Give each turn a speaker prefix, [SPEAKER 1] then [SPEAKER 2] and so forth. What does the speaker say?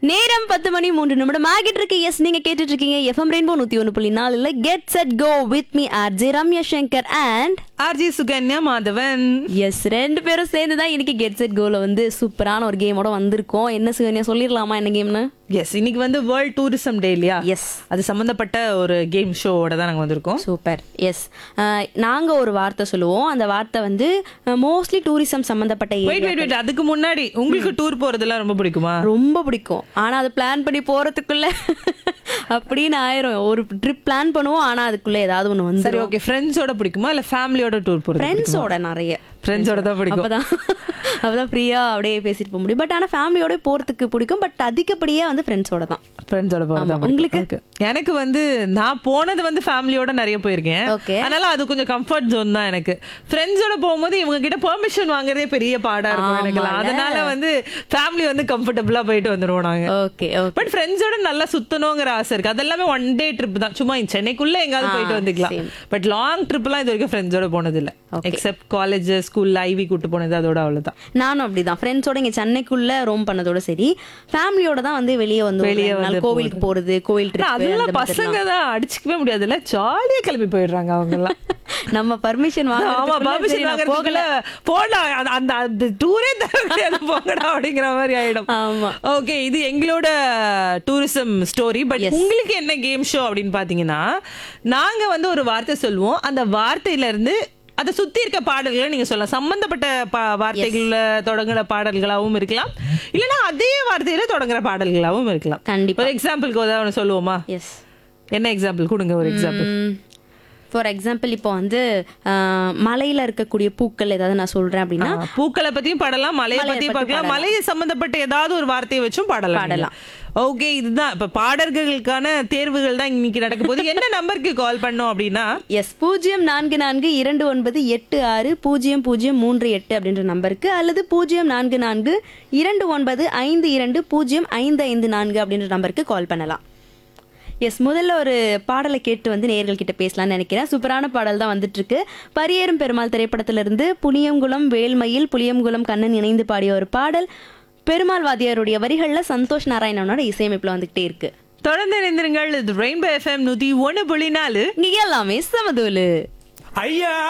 [SPEAKER 1] நேரம் பத்து மணி மூன்று நிமிடம் ஆகிட்டு இருக்கு எஸ் நீங்க கேட்டுட்டு இருக்கீங்க எஃப்எம் ரெயின்போ நூத்தி ஒன்று புள்ளி நாலுல get set go with me R J Ramya Shankar and
[SPEAKER 2] R G Sukanya Madhavan
[SPEAKER 1] S ரெண்டு பேரும் சேர்ந்து தான் இன்னைக்கு கெட் செட் கோல வந்து சூப்பரான ஒரு கேமோட வந்திருக்கோம் என்ன சுகன்யா சொல்லிடலாமா என்ன கேம்னு
[SPEAKER 2] எஸ் இன்னைக்கு வந்து வேர்ல்ட் டூரிசம் டே இல்லையா
[SPEAKER 1] எஸ்
[SPEAKER 2] அது சம்பந்தப்பட்ட ஒரு கேம் ஷோவோட தான் நாங்க வந்திருக்கோம்
[SPEAKER 1] சூப்பர் எஸ் நாங்க ஒரு வார்த்தை சொல்லுவோம் அந்த வார்த்தை வந்து மோஸ்ட்லி டூரிசம் சம்பந்தப்பட்ட
[SPEAKER 2] வெயிட்
[SPEAKER 1] area.
[SPEAKER 2] வெயிட் வெயிட் அதுக்கு முன்னாடி உங்களுக்கு டூர் போறதெல்லாம் ரொம்ப பிடிக்குமா
[SPEAKER 1] ரொம்ப பிடிக்கும் ஆனா அது பிளான் பண்ணி போறதுக்குள்ள அப்படின்னு ஆயிரும் ஒரு ட்ரிப் பிளான் பண்ணுவோம் ஆனா அதுக்குள்ள ஏதாவது ஒண்ணு வந்து
[SPEAKER 2] சரி ஓகே ஃப்ரெண்ட்ஸோட பிடிக்குமா இல்ல ஃபேமிலியோட டூர் போறது
[SPEAKER 1] ஃப்ரெண்ட்ஸோட நிறைய
[SPEAKER 2] ஃப்ரெண்ட்ஸோட தான் பிடிக்கும்
[SPEAKER 1] அப்பதான் அப்பதான் ஃப்ரீயா அப்படியே பேசிட்டு போக முடியும் பட் ஆனா ஃபேமிலியோட போறதுக்கு பிடிக்கும் பட் அதிகப்படியே வந்து ஃப்ரெண்ட்ஸோட தான்
[SPEAKER 2] ஃப்ரெண்ட்ஸோட போறது
[SPEAKER 1] ஆமா, உங்களுக்கு?
[SPEAKER 2] எனக்கு வந்து நான் போனது வந்து ஃபேமிலியோட நிறைய போயிருக்கேன்
[SPEAKER 1] Okay.
[SPEAKER 2] அதனால அது கொஞ்சம் கம்ஃபர்ட் ஜோன் தான் எனக்கு ஃப்ரெண்ட்ஸோட போகும்போது இவங்க கிட்ட பெர்மிஷன் வாங்குறதே பெரிய பாடா இருக்கும் எனக்கு
[SPEAKER 1] ஆமால.
[SPEAKER 2] அதனால வந்து ஃபேமிலி வந்து கம்ஃபர்டபுளா போயிட்டு வந்துருவோம் நாங்க
[SPEAKER 1] ஓகே ஓகே
[SPEAKER 2] பட் ஃப்ரெண்ட்ஸோட நல்லா சுத்தணுங்கிற ஆசை இருக்கு அதெல்லாமே ஒன் டே ட்ரிப் தான் சும்மா இங்க சென்னைக்குள்ள எங்காவது
[SPEAKER 1] ஆ,
[SPEAKER 2] போயிட்டு வந்துக்கலாம்
[SPEAKER 1] same.
[SPEAKER 2] பட் லாங் ட்ரிப்லாம் இது வரைக்கும் ஃப்ரெண்ட்ஸோட போனது இல்ல
[SPEAKER 1] Okay.
[SPEAKER 2] எக்ஸப்ட் காலேஜ் ஸ்கூல்ல ஐவி கூட்டு போனது அதோட அவ்வளவுதான்
[SPEAKER 1] நானும் அப்படிதான் ஃப்ரெண்ட்ஸோட இங்க சென்னைக்குள்ள ரோம் பண்ணதோட சரி ஃபேமிலியோட தான் வந்து வெளியே வந்து
[SPEAKER 2] வெளிய
[SPEAKER 1] வெளியே
[SPEAKER 2] வந்து
[SPEAKER 1] கோவிலுக்கு போறது கோவில்
[SPEAKER 2] ஆனா, அதெல்லாம்
[SPEAKER 1] ட்ரிப்
[SPEAKER 2] பசங்க தான் அடிச்சுக்கவே முடியாதுல்ல ஜாலியா கிளம்பி போயிடுறாங்க அவங்க எல்லாம்
[SPEAKER 1] நம்ம பர்மிஷன்
[SPEAKER 2] ஆமா பர்மிஷன் வாங்குறதுக்குள்ள போடலாம் அந்த- அந்த அந்த டூரே தர போங்கடா அப்படிங்கிற மாதிரி ஆயிடும்
[SPEAKER 1] ஆமா
[SPEAKER 2] ஓகே இது எங்களோட டூரிசம் ஸ்டோரி பட் உங்களுக்கு என்ன கேம் ஷோ அப்படின்னு பாத்தீங்கன்னா நாங்க வந்து ஒரு வார்த்தை சொல்லுவோம் அந்த வார்த்தையில இருந்து அதை சுத்தி இருக்க பாடல்களை நீங்க சொல்லலாம் சம்பந்தப்பட்ட பா- வார்த்தைகள்ல தொடங்குற பாடல்களாவும் இருக்கலாம் இல்லைன்னா அதே வார்த்தையில தொடங்குற பாடல்களாவும் இருக்கலாம்
[SPEAKER 1] கண்டிப்பா
[SPEAKER 2] ஒரு எக்ஸாம்பிளுக்கு ஏதாவது சொல்லுவோமா
[SPEAKER 1] எஸ்
[SPEAKER 2] என்ன எக்ஸாம்பிள் கொடுங்க ஒரு எக்ஸாம்பிள்
[SPEAKER 1] ஃபார் எக்ஸாம்பிள் இப்போ வந்து ஆஹ், மலையில இருக்கக்கூடிய பூக்கள் ஏதாவது நான் சொல்றேன் அப்படின்னா
[SPEAKER 2] ஆ, பூக்களை பத்தியும் பாடலாம் மலையை
[SPEAKER 1] மலையை
[SPEAKER 2] பத்தியும்
[SPEAKER 1] பத்தி
[SPEAKER 2] பார்க்கலாம் மலையை சம்பந்தப்பட்ட ஏதாவது ஒரு வார்த்தையை வச்சும் பாடலாம்
[SPEAKER 1] பாடலாம்.
[SPEAKER 2] ஓகே இதுதான் இப்ப பாடல்களுக்கான தேர்வுகள் தான் இன்னைக்கு நடக்க போகுது என்ன நம்பருக்கு கால் பண்ணோம் அப்படின்னா
[SPEAKER 1] எஸ் பூஜ்ஜியம் நான்கு நான்கு இரண்டு ஒன்பது எட்டு ஆறு பூஜ்ஜியம் பூஜ்ஜியம் மூன்று எட்டு அப்படின்ற நம்பருக்கு அல்லது பூஜ்ஜியம் நான்கு நான்கு இரண்டு ஒன்பது ஐந்து இரண்டு பூஜ்ஜியம் ஐந்து ஐந்து நான்கு அப்படின்ற நம்பருக்கு கால் பண்ணலாம் எஸ் முதல்ல ஒரு பாடலை கேட்டு வந்து நேயர்கள் கிட்ட பேசலாம்னு நினைக்கிறேன் சூப்பரான பாடல் தான் வந்துட்டு இருக்கு பரியேறும் பெருமாள் திரைப்படத்திலிருந்து புளியங்குளம் வேல்மயில் புளியங்குளம் கண்ணன் இணைந்து பாடிய ஒரு பாடல் பெருமாள் வாத்தியாருடைய வரிகள்ல சந்தோஷ் நாராயணனோட இசையமைப்புல வந்துகிட்டே இருக்கு
[SPEAKER 2] தொடர்ந்து இணைந்திருங்கள் இது ரெயின்போ எஃப்எம் நூத்தி ஒண்ணு புள்ளி நாலு
[SPEAKER 1] இங்க எல்லாமே சமதூலு
[SPEAKER 3] ஐயா